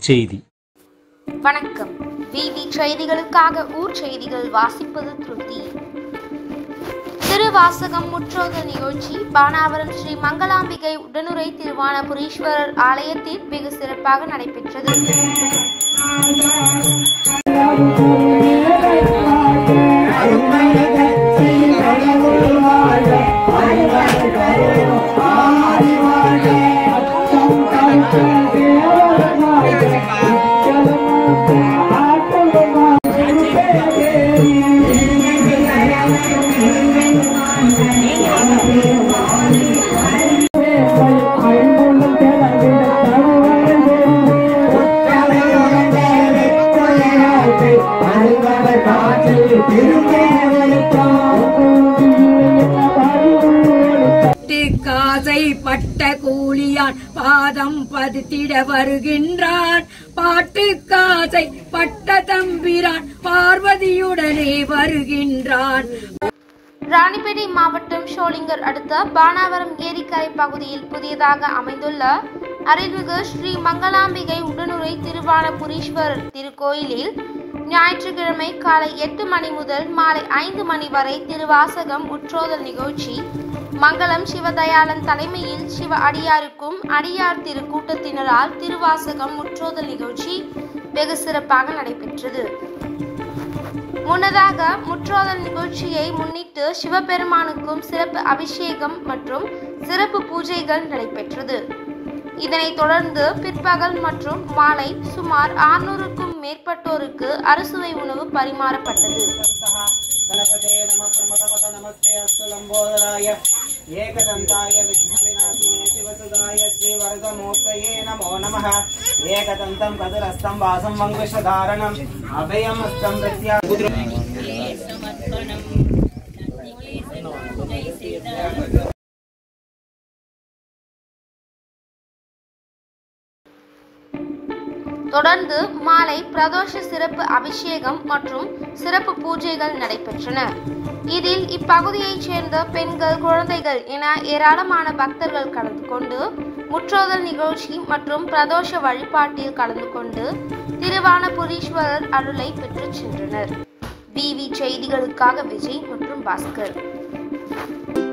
செய்தி வணக்கம் விவி செய்திகளுக்காக ஊர் செய்திகள் வாசிப்பது திருப்தி திருவாசகம் முற்றோதல் நிகழ்ச்சி பானாவரம் ஸ்ரீ மங்களாம்பிகை உடனுரை திருவானபுரீஸ்வரர் ஆலயத்தில் வெகு சிறப்பாக நடைபெற்றது காசை பட்ட கூலியான் பாதம் பதித்திட வருகின்றான் பாட்டு காசை பட்ட தம்பிரான் பார்வதியுடனே வருகின்றான் ராணிப்பேட்டை மாவட்டம் ஷோலிங்கர் அடுத்த பானாவரம் ஏரிக்கரை பகுதியில் புதியதாக அமைந்துள்ள அருள்மிகு ஸ்ரீ மங்களாம்பிகை உடனுரை திருவானபுரீஸ்வரர் திருக்கோயிலில் ஞாயிற்றுக்கிழமை காலை எட்டு மணி முதல் மாலை ஐந்து மணி வரை திருவாசகம் உற்றோதல் நிகழ்ச்சி மங்களம் சிவதயாளன் தலைமையில் சிவ அடியாருக்கும் அடியார் திரு கூட்டத்தினரால் திருவாசகம் முற்றோதல் நிகழ்ச்சி வெகு சிறப்பாக நடைபெற்றது முன்னதாக முற்றோதல் நிகழ்ச்சியை முன்னிட்டு சிவபெருமானுக்கும் சிறப்பு அபிஷேகம் மற்றும் சிறப்பு பூஜைகள் நடைபெற்றது இதனைத் தொடர்ந்து பிற்பகல் மற்றும் மாலை சுமார் ஆறுநூறுக்கும் மேற்பட்டோருக்கு அறுசுவை உணவு பரிமாறப்பட்டது गणपते नमः प्रमथपथ नमस्ते अस्तु लम्बोदराय एकदन्ताय विघ्नविनाशिने शिवसुदाय श्रीवरदमूर्तये नमो नमः एकदन्तं कदुरस्तं वासं वङ्कुशधारणम् अभयमस्तं प्रत्या தொடர்ந்து மாலை பிரதோஷ சிறப்பு அபிஷேகம் மற்றும் சிறப்பு பூஜைகள் நடைபெற்றன இதில் இப்பகுதியைச் சேர்ந்த பெண்கள் குழந்தைகள் என ஏராளமான பக்தர்கள் கலந்து கொண்டு முற்றோதல் நிகழ்ச்சி மற்றும் பிரதோஷ வழிபாட்டில் கலந்து கொண்டு திருவானபுரீஸ்வரர் அருளை பெற்றுச் சென்றனர் பிவி செய்திகளுக்காக விஜய் மற்றும் பாஸ்கர்